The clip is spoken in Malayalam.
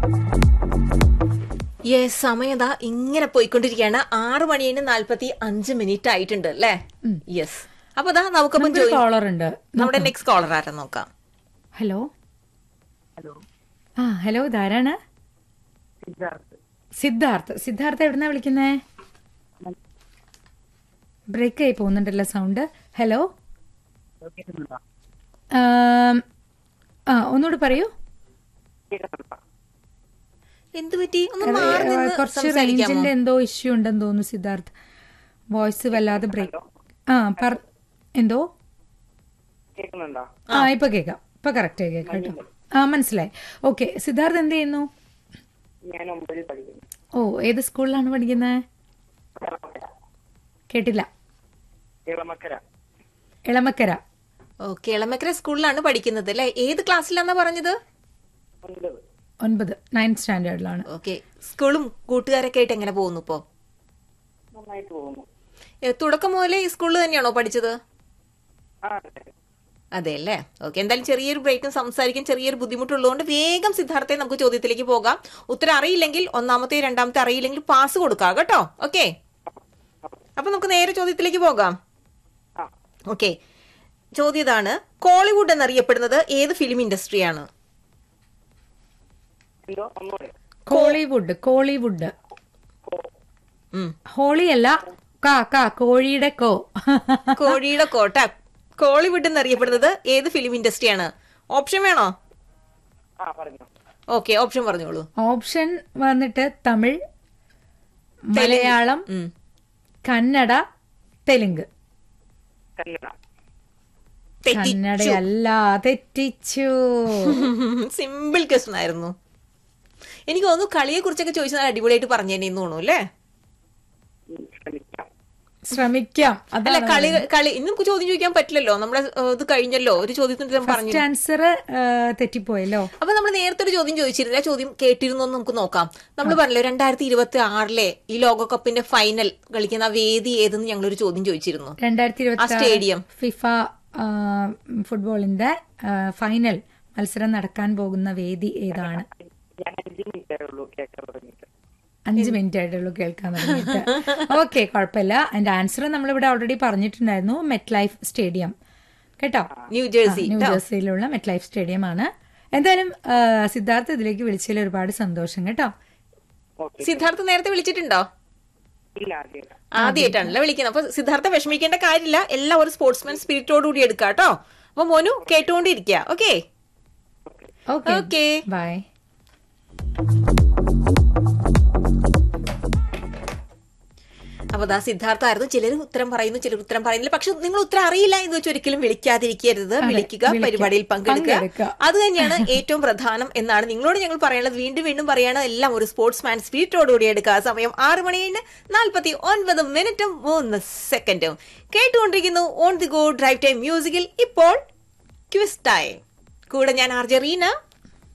യെസ് സമയത ഇങ്ങനെ പോയിക്കൊണ്ടിരിക്കുകയാണ് ആറ് മണിന് നാല്പത്തി അഞ്ച് മിനിറ്റ് ആയിട്ടുണ്ട് അല്ലേ യെസ് അപ്പൊ ദാ നമുക്കപ്പം നമുക്കൊരു join- കോളർ ഉണ്ട് നമ്മുടെ നെക്സ്റ്റ് കോളർ ആരാ നോക്കാം ഹലോ ഹലോ ആ ഹലോ ഇതാരാണ് സിദ്ധാർത്ഥ് സിദ്ധാർത്ഥ് സിദ്ധാർത്ഥ് എവിടുന്നാ വിളിക്കുന്നേ ബ്രേക്ക് ആയി പോകുന്നുണ്ടല്ലോ സൗണ്ട് ഹലോ കേൾക്കുന്നുണ്ടോ ആം, ആ ഒന്നുകൂടി പറയൂ കേൾക്കുന്നുണ്ടോ എന്ത് പറ്റി ഒന്ന് ഏ, മാറി നിന്ന് കുറച്ച് സംസാരിക്കാമോ റേഞ്ചിന്റെ എന്തോ ഇഷ്യൂ ഉണ്ടെന്ന് തോന്നുന്നു സിദ്ധാർത്ഥ് വോയിസ് വല്ലാതെ ബ്രേക്ക് ആ പറ എന്തോ കേൾക്കുന്നുണ്ടോ ആ ഇപ്പൊ കേൾക്കാം ഇപ്പൊ കറക്റ്റ് ആയി കേൾക്കാം കേട്ടോ ആ മനസ്സിലായി ഓക്കെ സിദ്ധാർത്ഥ് എന്ത് ചെയ്യുന്നു ഞാൻ ഒമ്പതിൽ പഠിക്കുന്നു ഓ ഏത് സ്കൂളിലാണ് പഠിക്കുന്നത് കേട്ടില്ല ഇളമക്കര ഇളമക്കര ഓക്കെ ഇളമക്കര സ്കൂളിലാണ് പഠിക്കുന്നത് അല്ലേ ഏത് ക്ലാസ്സിലാന്നാ പറഞ്ഞത് ഒൻപത് ഒൻപത് നയൻത് സ്റ്റാൻഡേർഡിലാണ് ഓക്കെ സ്കൂളും കൂട്ടുകാരൊക്കെ ആയിട്ട് എങ്ങനെ പോകുന്നു ഇപ്പോ നന്നായിട്ട് പോകുന്നു ഏ, തുടക്കം മുതലേ ഈ സ്കൂളിൽ തന്നെയാണോ പഠിച്ചത് ആ അതെ. അതെ അല്ലേ ഓക്കെ എന്തായാലും ചെറിയൊരു ബ്രേക്കും സംസാരിക്കാൻ ചെറിയൊരു ബുദ്ധിമുട്ടുള്ളതുകൊണ്ട് വേഗം സിദ്ധാർത്ഥയെ നമുക്ക് ചോദ്യത്തിലേക്ക് പോകാം ഉത്തരം അറിയില്ലെങ്കിൽ ഒന്നാമത്തെ രണ്ടാമത്തെ അറിയില്ലെങ്കിൽ പാസ് കൊടുക്കാം കേട്ടോ ഓക്കെ അപ്പൊ നമുക്ക് നേരെ ചോദ്യത്തിലേക്ക് പോകാം ആ ഓക്കെ ചോദ്യം ഇതാണ് കോളിവുഡ് എന്നറിയപ്പെടുന്നത് ഏത് ഫിലിം ഇൻഡസ്ട്രിയാണ് എന്തോ ഒന്നുകൂടെ കോളിവുഡ് കോളിവുഡ് ഉം. ഹോളി അല്ല കാ കാ കോഴിയുടെ കോ കോഴിയുടെ കോട്ട കോളിവുഡ് എന്നറിയപ്പെടുന്നത് ഏത് ഫിലിം ഇൻഡസ്ട്രിയാണ് ഓപ്ഷൻ വേണോ ആ പറഞ്ഞു ഓക്കെ ഓപ്ഷൻ പറഞ്ഞോളൂ ഓപ്ഷൻ വന്നിട്ട് തമിഴ് മലയാളം ഉം. കന്നഡ തെലുങ്ക് കന്നഡ തെറ്റി കന്നഡയല്ല തെറ്റിച്ചു സിമ്പിൾ ക്വസ്റ്റൻ ആയിരുന്നു എനിക്ക് തോന്നുന്നു കളിയെ കുറിച്ചൊക്കെ ചോദിച്ചാൽ അടിപൊളിയായിട്ട് പറഞ്ഞു തന്നെ തോന്നുന്നു അല്ലേ ഉം, ശ്രമിക്കാം ശ്രമിക്കാം അല്ല അതല്ല കളി കളി ഇന്ന് നമുക്ക് ചോദ്യം ചോദിക്കാൻ പറ്റില്ലല്ലോ നമ്മുടെ ഏഹ്, ഇത് കഴിഞ്ഞല്ലോ ഒരു ചോദ്യത്തിന് ഉത്തരം പറഞ്ഞു ഫസ്റ്റ് ആൻസർ തെറ്റിപ്പോയല്ലോ അപ്പൊ നമ്മൾ നേരത്തെ ഒരു ചോദ്യം ചോദിച്ചിരുന്നില്ല ആ ചോദ്യം കേട്ടിരുന്നോ എന്ന് നമുക്ക് നോക്കാം നമ്മൾ പറഞ്ഞല്ലോ രണ്ടായിരത്തി ഇരുപത്തി ആറിലെ ഈ ലോകകപ്പിന്റെ ഫൈനൽ കളിക്കുന്ന ആ വേദി ഏതെന്ന് ഞങ്ങളൊരു ചോദ്യം ചോദിച്ചിരുന്നു രണ്ടായിരത്തി ആ ഇരുപത്തി സ്റ്റേഡിയം ഫിഫ ആ, ഫുട്ബോളിന്റെ ആ, ഫൈനൽ മത്സരം നടക്കാൻ പോകുന്ന വേദി ഏതാണ് ഞാൻ അഞ്ച് മിനിറ്റേ ഉള്ളൂ കേൾക്കാൻ തുടങ്ങിയിട്ട് അഞ്ച് മിനിറ്റ് ആയിട്ടുള്ളൂ കേൾക്കാൻ തുടങ്ങിയിട്ട് ഓക്കെ കുഴപ്പമില്ല അതിന്റെ ആൻസർ നമ്മളിവിടെ ഓൾറെഡി പറഞ്ഞിട്ടുണ്ടായിരുന്നു മെറ്റ് ലൈഫ് സ്റ്റേഡിയം കേട്ടോ ന്യൂ ജേഴ്സി ന്യൂ ജേഴ്സിയിലുള്ള മെറ്റ് ലൈഫ് സ്റ്റേഡിയം ആണ് എന്തായാലും ആ, സിദ്ധാർത്ഥ് ഇതിലേക്ക് വിളിച്ചതിൽ ഒരുപാട് സന്തോഷം കേട്ടോ ഓക്കെ സിദ്ധാർത്ഥ നേരത്തെ വിളിച്ചിട്ടുണ്ടോ ഇല്ല ആദ്യം ആദ്യമായിട്ടാണല്ലോ വിളിക്കുന്നത് അപ്പൊ സിദ്ധാർത്ഥ വിഷമിക്കേണ്ട കാര്യമില്ല എല്ലാം ഒരു സ്പോർട്സ്മാൻ സ്പിരിറ്റോട് കൂടി എടുക്കുക കേട്ടോ അപ്പൊ മോനു കേട്ടുകൊണ്ടിരിക്കുക ഓക്കെ ഓക്കെ ഓക്കെ ബൈ അപ്പൊ ദാ സിദ്ധാർത്ഥ ആയിരുന്നു ചിലർ ഉത്തരം പറയുന്നു ചിലർ ഉത്തരം പറയുന്നില്ല പക്ഷെ നിങ്ങൾ ഉത്തരം അറിയില്ല എന്ന് വെച്ച് ഒരിക്കലും വിളിക്കാതിരിക്കരുത് വിളിക്കുക വിളിക്കുക. പരിപാടിയിൽ പങ്കെടുക്കുക പങ്കെടുക്കുക. അത് തന്നെയാണ് ഏറ്റവും പ്രധാനം എന്നാണ് നിങ്ങളോട് ഞങ്ങൾ പറയാനുള്ളത് വീണ്ടും വീണ്ടും പറയാണ് എല്ലാം ഒരു സ്പോർട്സ് മാൻ സ്പിരിറ്റോടുകൂടി എടുക്കുക സമയം ആറ് മണിന് നാൽപ്പത്തി ഒൻപത് മിനിറ്റും മൂന്ന് സെക്കൻഡും കേട്ടുകൊണ്ടിരിക്കുന്നു on the go drive time മ്യൂസിക്കിൽ ഇപ്പോൾ ക്വിസ് ടൈം കൂടെ ഞാൻ ആർ ജെ റീന